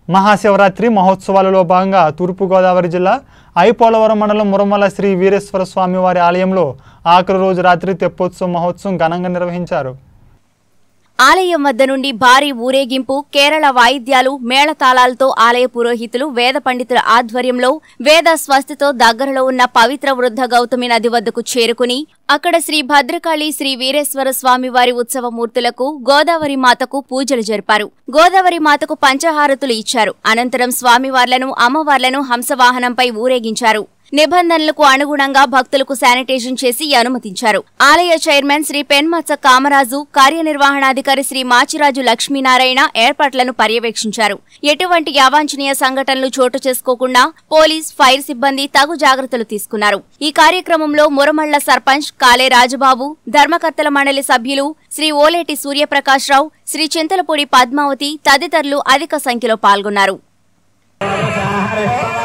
మహాశివరాత్రి మహోత్సవాలలో భాగంగా తూర్పుగోదావరి జిల్లా ఐపోలవరం మండలం మురమల శ్రీ వీరేశ్వర స్వామి వారి ఆలయంలో ఆఖరి రోజు రాత్రి తెప్పోత్సవ మహోత్సవం ఘనంగా నిర్వహించారు ఆలయం వద్ద నుండి భారీ ఊరేగింపు కేరళ వాయిద్యాలు మేళతాళాలతో ఆలయ పురోహితులు వేద పండితుల ఆధ్వర్యంలో వేద స్వస్తితో దగ్గరలో ఉన్న పవిత్ర వృద్ధ గౌతమి నది వద్దకు చేరుకుని అక్కడ శ్రీ భద్రకాళి శ్రీ వీరేశ్వర స్వామి వారి ఉత్సవ మూర్తులకు గోదావరి మాతకు పూజలు జరిపారు గోదావరి మాతకు పంచహారతులు ఇచ్చారు అనంతరం స్వామివార్లను అమ్మవార్లను హంసవాహనంపై ఊరేగించారు నిబంధనలకు అనుగుణంగా భక్తులకు శానిటేషన్ చేసి అనుమతించారు ఆలయ చైర్మన్ శ్రీ పెన్మత్స కామరాజు కార్యనిర్వహణాధికారి శ్రీ మాచిరాజు లక్ష్మీనారాయణ ఏర్పాట్లను పర్యవేక్షించారు ఎటువంటి అవాంఛనీయ సంఘటనలు చోటు చేసుకోకుండా పోలీస్ ఫైర్ సిబ్బంది తగు జాగ్రత్తలు తీసుకున్నారు ఈ కార్యక్రమంలో మురమళ్ల సర్పంచ్ కాలే రాజబాబు ధర్మకర్తల మండలి సభ్యులు శ్రీ ఓలేటి సూర్యప్రకాశ్రావు శ్రీ చింతలపూడి పద్మావతి తదితరులు అధిక సంఖ్యలో పాల్గొన్నారు హరి